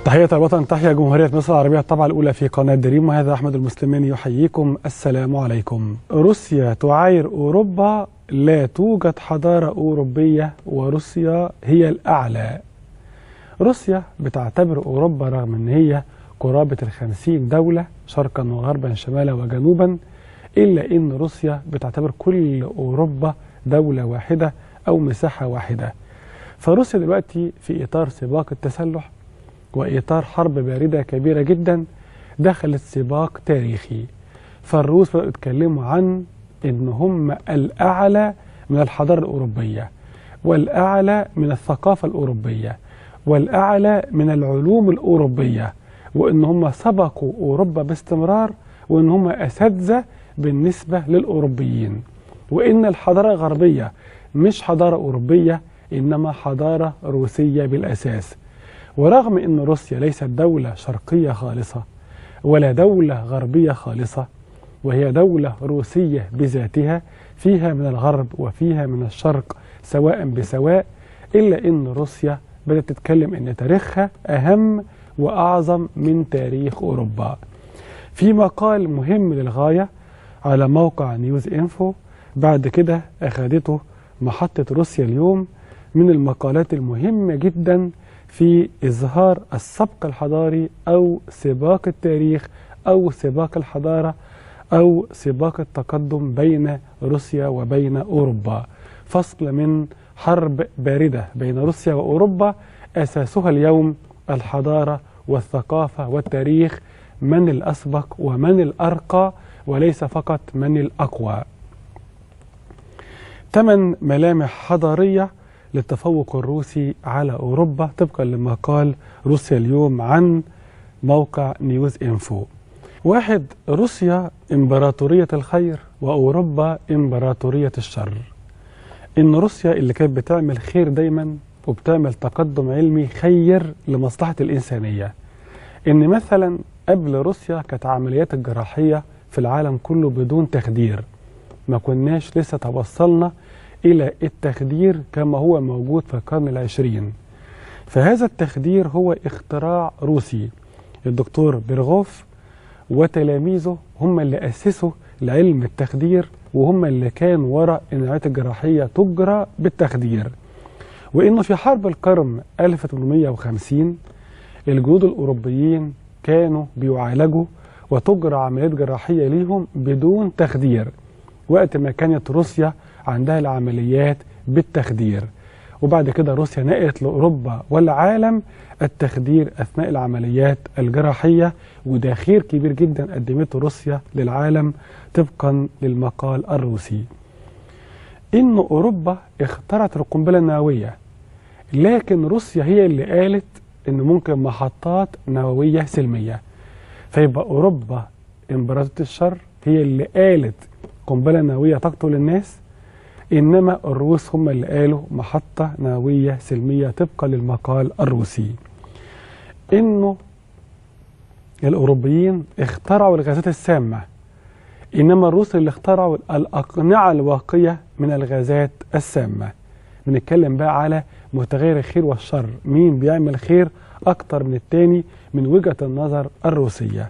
تحية الوطن تحيا جمهورية مصر العربية الطبعة الأولى في قناة دريم وهذا أحمد المسلماني يحييكم السلام عليكم روسيا تعاير أوروبا لا توجد حضارة أوروبية وروسيا هي الأعلى روسيا بتعتبر أوروبا رغم أن هي قرابة الخمسين دولة شرقا وغربا شمالا وجنوبا إلا أن روسيا بتعتبر كل أوروبا دولة واحدة أو مساحة واحدة فروسيا دلوقتي في إطار سباق التسلح وإطار حرب باردة كبيرة جدا دخلت سباق تاريخي فالروس بدأوا يتكلموا عن إن هم الأعلى من الحضارة الأوروبية والأعلى من الثقافة الأوروبية والأعلى من العلوم الأوروبية وإن هم سبقوا أوروبا باستمرار وإن هم أساتذة بالنسبة للأوروبيين وإن الحضارة الغربية مش حضارة أوروبية إنما حضارة روسية بالأساس ورغم أن روسيا ليست دولة شرقية خالصة ولا دولة غربية خالصة وهي دولة روسية بذاتها فيها من الغرب وفيها من الشرق سواء بسواء إلا أن روسيا بدأت تتكلم أن تاريخها أهم وأعظم من تاريخ أوروبا في مقال مهم للغاية على موقع نيوز إنفو بعد كده أخذته محطة روسيا اليوم من المقالات المهمة جدا في إظهار السبق الحضاري أو سباق التاريخ أو سباق الحضارة أو سباق التقدم بين روسيا وبين أوروبا فصل من حرب باردة بين روسيا وأوروبا أساسها اليوم الحضارة والثقافة والتاريخ من الأسبق ومن الأرقى وليس فقط من الأقوى ثمان ملامح حضارية للتفوق الروسي على أوروبا طبقا لما قال روسيا اليوم عن موقع نيوز إنفو واحد روسيا إمبراطورية الخير وأوروبا إمبراطورية الشر إن روسيا اللي كانت بتعمل خير دايما وبتعمل تقدم علمي خير لمصلحة الإنسانية إن مثلا قبل روسيا كانت عمليات الجراحية في العالم كله بدون تخدير ما كناش لسه توصلنا إلى التخدير كما هو موجود في القرن العشرين فهذا التخدير هو اختراع روسي الدكتور بيرغوف وتلاميذه هم اللي أسسوا لعلم التخدير وهم اللي كانوا وراء إن العمليات الجراحية تجرى بالتخدير وإنه في حرب القرن 1850 الجنود الأوروبيين كانوا بيعالجوا وتجرى عمليات جراحية ليهم بدون تخدير وقت ما كانت روسيا عندها العمليات بالتخدير وبعد كده روسيا نقلت لأوروبا والعالم التخدير أثناء العمليات الجراحية وده خير كبير جدا قدمته روسيا للعالم طبقا للمقال الروسي إن أوروبا اخترعت القنبلة النووية لكن روسيا هي اللي قالت إن ممكن محطات نووية سلمية فيبقى أوروبا إمبراطورية الشر هي اللي قالت قنبلة نووية تقتل الناس إنما الروس هم اللي قالوا محطة نووية سلمية طبقا للمقال الروسي إنه الأوروبيين اخترعوا الغازات السامة إنما الروس اللي اخترعوا الأقنعة الواقية من الغازات السامة بنتكلم بقى على متغير الخير والشر مين بيعمل خير أكتر من التاني من وجهة النظر الروسية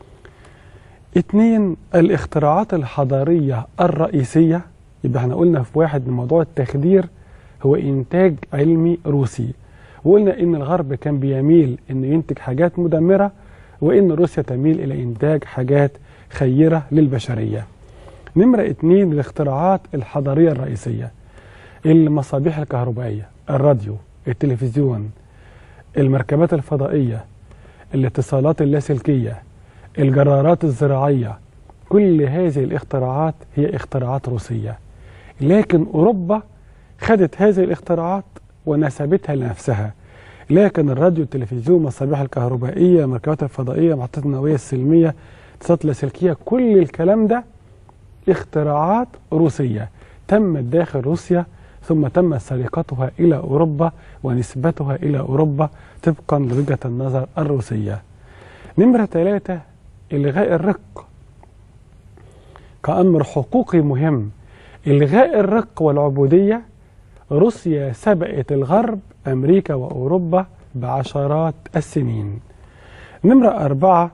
اتنين الاختراعات الحضارية الرئيسية يبقى احنا قلنا في واحد من موضوع التخدير هو إنتاج علمي روسي وقلنا إن الغرب كان بيميل إنه ينتج حاجات مدمرة وإن روسيا تميل إلى إنتاج حاجات خيرة للبشرية نمرة اتنين الاختراعات الحضارية الرئيسية المصابيح الكهربائية الراديو التلفزيون المركبات الفضائية الاتصالات اللاسلكية الجرارات الزراعية كل هذه الاختراعات هي اختراعات روسية لكن أوروبا خدت هذه الاختراعات ونسبتها لنفسها لكن الراديو التلفزيون المصابيح الكهربائية المركبات الفضائية المحطات النووية السلمية الاتصالات اللاسلكية كل الكلام ده اختراعات روسية تمت داخل روسيا ثم تم سرقتها إلى أوروبا ونسبتها إلى أوروبا طبقا لوجهة النظر الروسية نمرة ثلاثة إلغاء الرق كأمر حقوقي مهم إلغاء الرق والعبودية روسيا سبقت الغرب أمريكا وأوروبا بعشرات السنين نمرة أربعة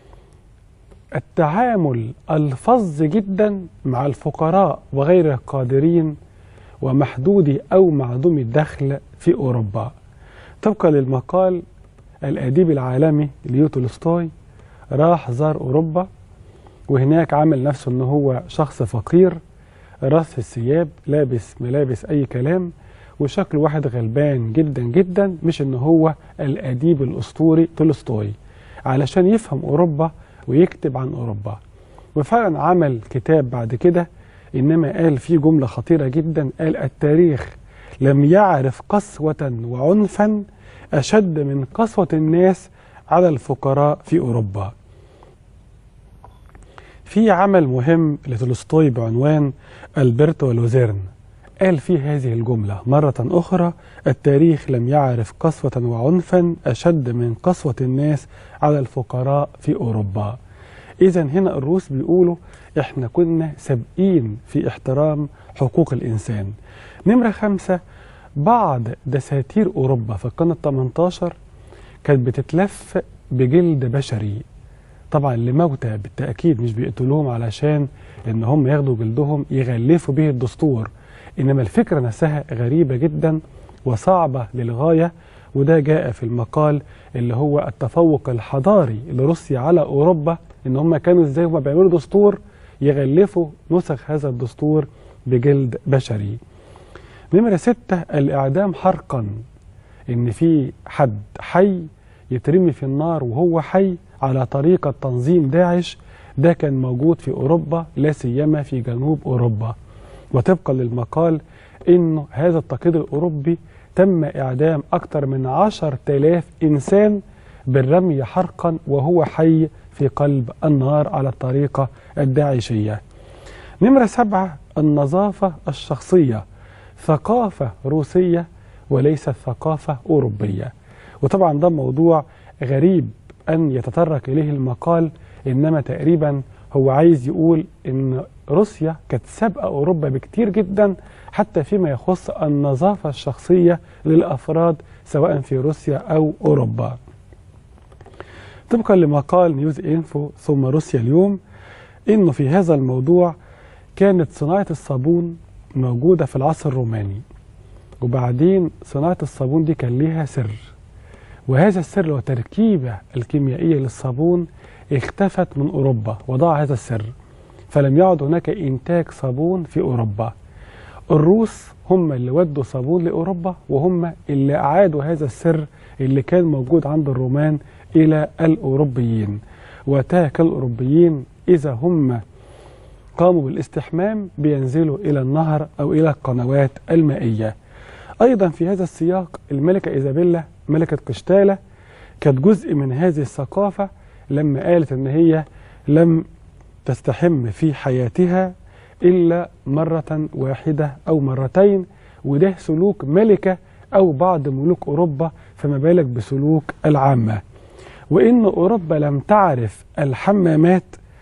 التعامل الفظ جدا مع الفقراء وغير القادرين ومحدودي أو معدومي الدخل في أوروبا طبقا للمقال الأديب العالمي ليو تولستوي راح زار أوروبا وهناك عمل نفسه أنه هو شخص فقير رث الثياب لابس ملابس أي كلام وشكل واحد غلبان جدا جدا مش أنه هو الأديب الأسطوري تولستوي علشان يفهم أوروبا ويكتب عن أوروبا وفعلا عمل كتاب بعد كده إنما قال فيه جملة خطيرة جدا قال التاريخ لم يعرف قسوة وعنفا أشد من قسوة الناس على الفقراء في أوروبا في عمل مهم لتولستوي بعنوان البرت ولوزيرن قال فيه هذه الجملة مرة أخرى التاريخ لم يعرف قسوة وعنفا أشد من قسوة الناس على الفقراء في أوروبا إذا هنا الروس بيقولوا إحنا كنا سابقين في احترام حقوق الإنسان نمرة خمسة بعض دساتير أوروبا في القرن الثمنتاشر كانت بتتلف بجلد بشري طبعا لموتى بالتأكيد مش بيقتلوهم علشان إن هم ياخدوا جلدهم يغلفوا به الدستور إنما الفكرة نفسها غريبة جدا وصعبة للغاية وده جاء في المقال اللي هو التفوق الحضاري لروسيا على أوروبا إن هم كانوا إزاي هم بيعملوا دستور يغلفوا نسخ هذا الدستور بجلد بشري نمرة ستة الإعدام حرقا إن في حد حي يترمي في النار وهو حي على طريقة تنظيم داعش ده كان موجود في أوروبا لا سيما في جنوب أوروبا وطبقا للمقال إنه هذا التقييد الأوروبي تم إعدام أكثر من عشر تلاف إنسان بالرمي حرقا وهو حي في قلب النار على الطريقة الداعشية نمرة سبعة النظافة الشخصية ثقافة روسية وليست ثقافة أوروبية وطبعا ده موضوع غريب أن يتطرق إليه المقال إنما تقريبا هو عايز يقول إن روسيا كانت سابقة أوروبا بكتير جدا حتى فيما يخص النظافة الشخصية للأفراد سواء في روسيا أو أوروبا طبقا لمقال نيوز إنفو ثم روسيا اليوم إنه في هذا الموضوع كانت صناعة الصابون موجودة في العصر الروماني وبعدين صناعة الصابون دي كان ليها سر وهذا السر والتركيبة الكيميائية للصابون اختفت من أوروبا وضاع هذا السر فلم يعد هناك إنتاج صابون في أوروبا الروس هم اللي ودوا صابون لأوروبا وهم اللي أعادوا هذا السر اللي كان موجود عند الرومان إلى الأوروبيين وتاك الأوروبيين إذا هم قاموا بالاستحمام بينزلوا إلى النهر أو إلى القنوات المائية أيضا في هذا السياق الملكة إيزابيلا ملكة قشتالة كانت جزء من هذه الثقافة لما قالت إن هي لم تستحم في حياتها إلا مرة واحدة أو مرتين وده سلوك ملكة أو بعض ملوك أوروبا فما بالك بسلوك العامة وإن أوروبا لم تعرف الحمامات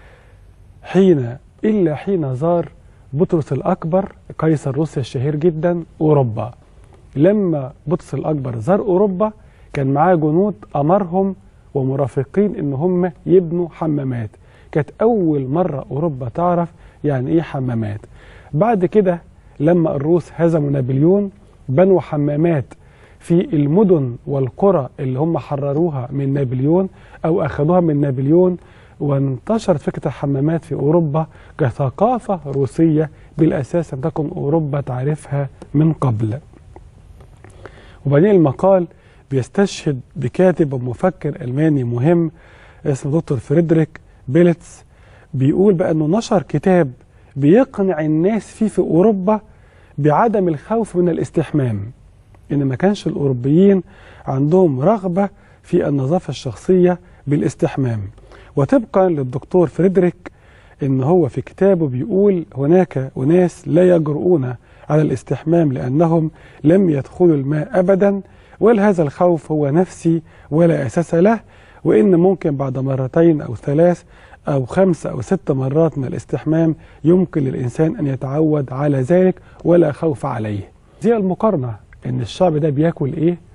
حين إلا حين زار بطرس الأكبر قيصر روسيا الشهير جدا أوروبا لما بطرس الأكبر زار أوروبا كان معاه جنود أمرهم ومرافقين إن هم يبنوا حمامات كانت أول مرة أوروبا تعرف يعني إيه حمامات بعد كده لما الروس هزموا نابليون بنوا حمامات في المدن والقرى اللي هم حرروها من نابليون أو أخذوها من نابليون وانتشرت فكرة الحمامات في أوروبا كثقافة روسية بالأساس لم تكن أوروبا تعرفها من قبل وبعدين المقال بيستشهد بكاتب ومفكر ألماني مهم اسمه دكتور فريدريك بيلتس بيقول بقى أنه نشر كتاب بيقنع الناس فيه في أوروبا بعدم الخوف من الاستحمام إن ما كانش الأوروبيين عندهم رغبة في النظافة الشخصية بالاستحمام وطبقا للدكتور فريدريك إن هو في كتابه بيقول هناك أناس لا يجرؤون على الاستحمام لأنهم لم يدخلوا الماء أبدا ولهذا الخوف هو نفسي ولا أساس له وإن ممكن بعد مرتين أو ثلاث أو خمس أو ست مرات من الاستحمام يمكن للإنسان أن يتعود على ذلك ولا خوف عليه زي المقارنة إن الشعب ده بياكل إيه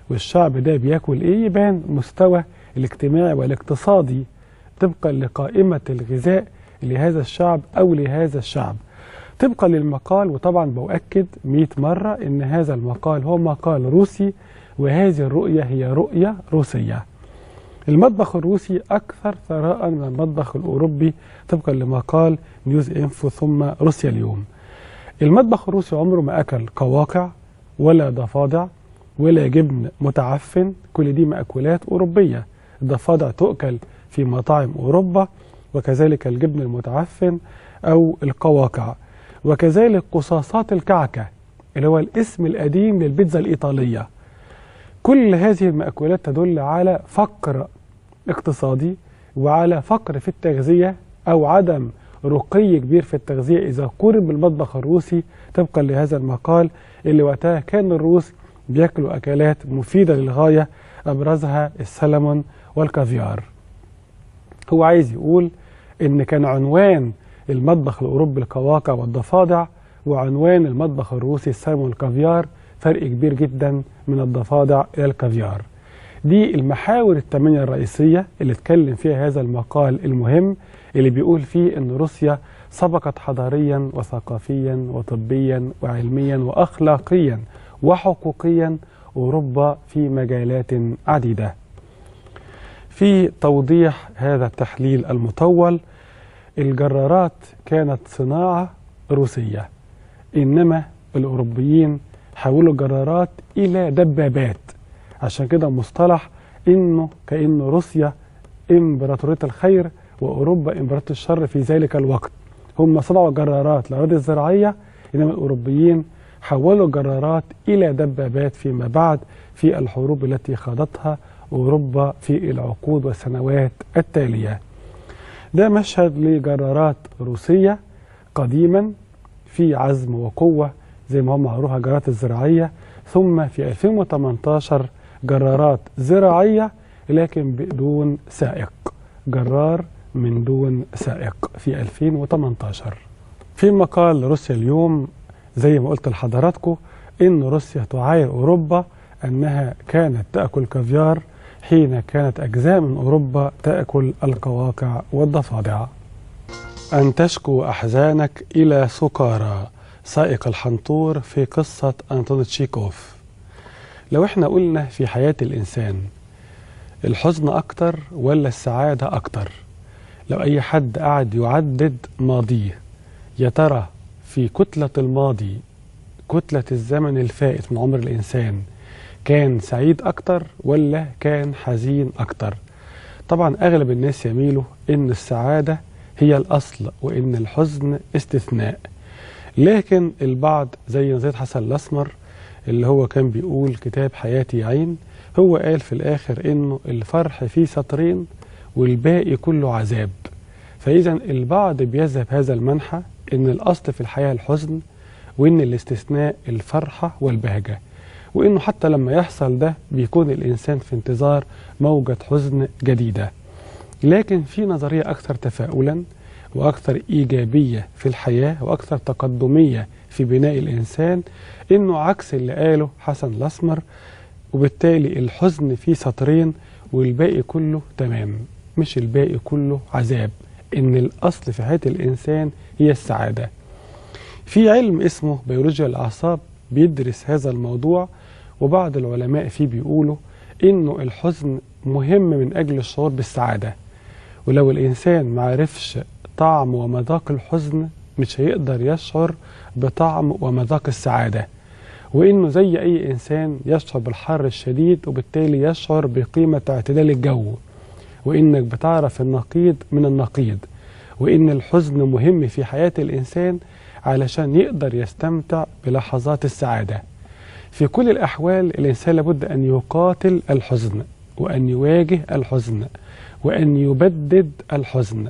والشعب ده بياكل ايه يبان مستوى الاجتماعي والاقتصادي طبقا لقائمة الغذاء لهذا الشعب أو لهذا الشعب طبقا للمقال وطبعا بؤكد 100 مرة إن هذا المقال هو مقال روسي وهذه الرؤية هي رؤية روسية المطبخ الروسي أكثر ثراء من المطبخ الأوروبي طبقا لمقال نيوز إنفو ثم روسيا اليوم المطبخ الروسي عمره ما أكل قواقع ولا ضفادع ولا جبن متعفن كل دي مأكولات أوروبية الضفادع تؤكل في مطاعم أوروبا وكذلك الجبن المتعفن أو القواقع وكذلك قصاصات الكعكة اللي هو الاسم القديم للبيتزا الإيطالية كل هذه المأكولات تدل على فقر اقتصادي وعلى فقر في التغذية أو عدم رقي كبير في التغذية إذا قورن بالمطبخ الروسي طبقا لهذا المقال اللي وقتها كان الروس بياكلوا أكلات مفيدة للغاية أبرزها السلمون والكافيار هو عايز يقول إن كان عنوان المطبخ الأوروبي القواقع والضفادع وعنوان المطبخ الروسي السلمون والكافيار فرق كبير جدا من الضفادع إلى الكافيار دي المحاور الثمانية الرئيسية اللي اتكلم فيها هذا المقال المهم اللي بيقول فيه أن روسيا سبقت حضاريا وثقافيا وطبيا وعلميا وأخلاقيا وحقوقيا أوروبا في مجالات عديدة في توضيح هذا التحليل المطول الجرارات كانت صناعة روسية إنما الأوروبيين حولوا الجرارات إلى دبابات عشان كده مصطلح إنه كأن روسيا إمبراطورية الخير وأوروبا إمبراطورية الشر في ذلك الوقت هم صنعوا جرارات للأراضي الزراعية إنما الأوروبيين حولوا الجرارات إلى دبابات فيما بعد في الحروب التي خاضتها أوروبا في العقود والسنوات التالية ده مشهد لجرارات روسية قديما في عزم وقوة زي ما هم عروها الجرارات الزراعية ثم في 2018 جرارات زراعية لكن بدون سائق جرار من دون سائق في 2018 في مقال روسيا اليوم زي ما قلت لحضراتكم إن روسيا تعاير أوروبا أنها كانت تأكل كافيار حين كانت أجزاء من أوروبا تأكل القواقع والضفادع أن تشكو أحزانك إلى سكارى سائق الحنطور في قصة أنطون تشيكوف لو احنا قلنا في حياة الإنسان الحزن أكتر ولا السعادة أكتر لو أي حد قعد يعدد ماضيه يا ترى في كتلة الماضي كتلة الزمن الفائت من عمر الإنسان كان سعيد أكتر ولا كان حزين أكتر طبعا أغلب الناس يميلوا إن السعادة هي الأصل وإن الحزن استثناء لكن البعض زي نزيد حسن الأسمر اللي هو كان بيقول كتاب حياتي عين هو قال في الآخر إنه الفرح فيه سطرين والباقي كله عذاب فإذا البعض بيذهب هذا المنحى إن الأصل في الحياة الحزن وإن الاستثناء الفرحة والبهجة وإنه حتى لما يحصل ده بيكون الإنسان في انتظار موجة حزن جديدة لكن في نظرية أكثر تفاؤلا وأكثر إيجابية في الحياة وأكثر تقدمية في بناء الإنسان إنه عكس اللي قاله حسن الأسمر وبالتالي الحزن فيه سطرين والباقي كله تمام مش الباقي كله عذاب إن الأصل في حياة الإنسان هي السعادة في علم اسمه بيولوجيا الأعصاب بيدرس هذا الموضوع وبعض العلماء فيه بيقولوا إنه الحزن مهم من أجل الشعور بالسعادة ولو الإنسان معرفش طعم ومذاق الحزن مش هيقدر يشعر بطعم ومذاق السعادة وإنه زي أي إنسان يشعر بالحر الشديد وبالتالي يشعر بقيمة اعتدال الجو وإنك بتعرف النقيض من النقيض وإن الحزن مهم في حياة الإنسان علشان يقدر يستمتع بلحظات السعادة في كل الأحوال الإنسان لابد أن يقاتل الحزن وأن يواجه الحزن وأن يبدد الحزن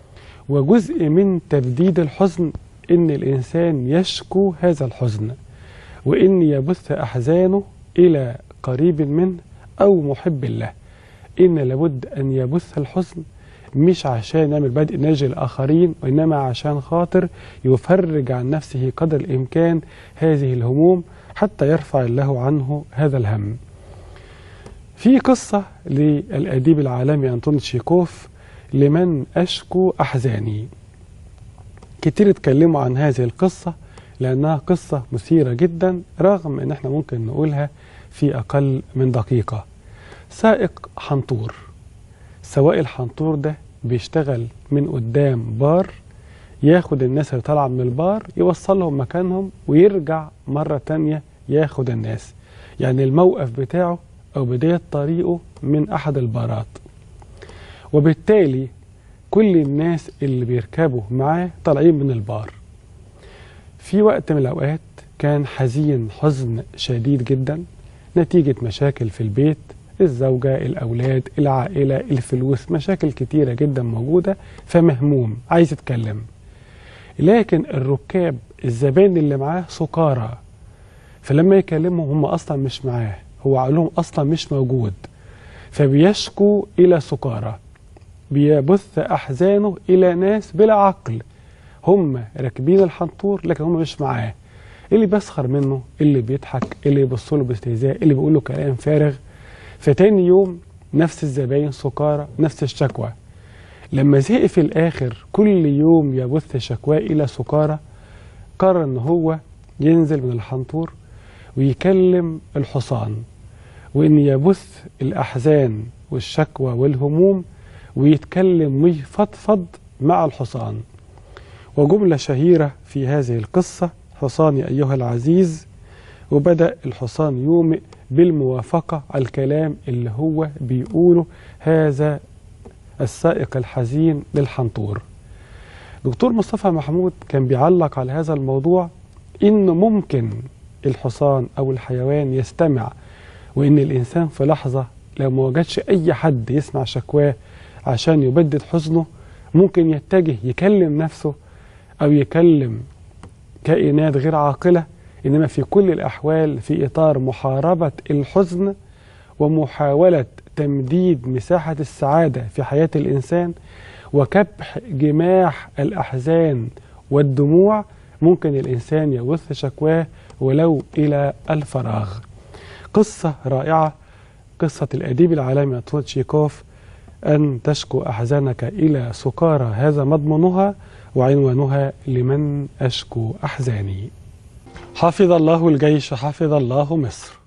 وجزء من تبديد الحزن إن الإنسان يشكو هذا الحزن وإن يبث أحزانه إلى قريب منه أو محب له إن لابد أن يبث الحزن مش عشان يعمل بدء ناجي الآخرين وإنما عشان خاطر يفرج عن نفسه قدر الإمكان هذه الهموم حتى يرفع الله عنه هذا الهم في قصة للأديب العالمي أنطون تشيكوف لمن أشكو أحزاني كتير اتكلموا عن هذه القصة لأنها قصة مثيرة جدا رغم أن احنا ممكن نقولها في أقل من دقيقة سائق حنطور سواق الحنطور ده بيشتغل من قدام بار ياخد الناس اللي طالعة من البار يوصلهم مكانهم ويرجع مرة تانية ياخد الناس يعني الموقف بتاعه أو بداية طريقه من أحد البارات وبالتالي كل الناس اللي بيركبوا معاه طالعين من البار في وقت من الأوقات كان حزين حزن شديد جدا نتيجة مشاكل في البيت الزوجة الأولاد العائلة الفلوس مشاكل كتيرة جدا موجودة فمهموم عايز يتكلم لكن الركاب الزبائن اللي معاه سكارى فلما يكلمهم هم أصلا مش معاه هو عقلهم أصلا مش موجود فبيشكو إلى سكارى بيبث أحزانه إلى ناس بلا عقل هم راكبين الحنطور لكن هم مش معاه اللي بيسخر منه اللي بيضحك اللي يبص له باستهزاء اللي بيقول له كلام فارغ فتاني يوم نفس الزباين سكارى نفس الشكوى لما زهق في الآخر كل يوم يبث شكواه إلى سكارى قرر إن هو ينزل من الحنطور ويكلم الحصان وإن يبث الأحزان والشكوى والهموم ويتكلم ويفضفض مع الحصان وجملة شهيرة في هذه القصة حصاني أيها العزيز وبدأ الحصان يومئ بالموافقة على الكلام اللي هو بيقوله هذا السائق الحزين للحنطور دكتور مصطفى محمود كان بيعلق على هذا الموضوع إنه ممكن الحصان أو الحيوان يستمع وإن الإنسان في لحظة لو ما وجدش أي حد يسمع شكواه عشان يبدد حزنه ممكن يتجه يكلم نفسه أو يكلم كائنات غير عاقلة إنما في كل الأحوال في إطار محاربة الحزن ومحاولة تمديد مساحة السعادة في حياة الإنسان وكبح جماح الأحزان والدموع ممكن الإنسان يبث شكواه ولو إلى الفراغ قصة رائعة قصة الأديب العالمي أنطون تشيكوف أن تشكو أحزانك إلى سكارى هذا مضمونها وعنوانها لمن أشكو أحزاني حفظ الله الجيش حفظ الله مصر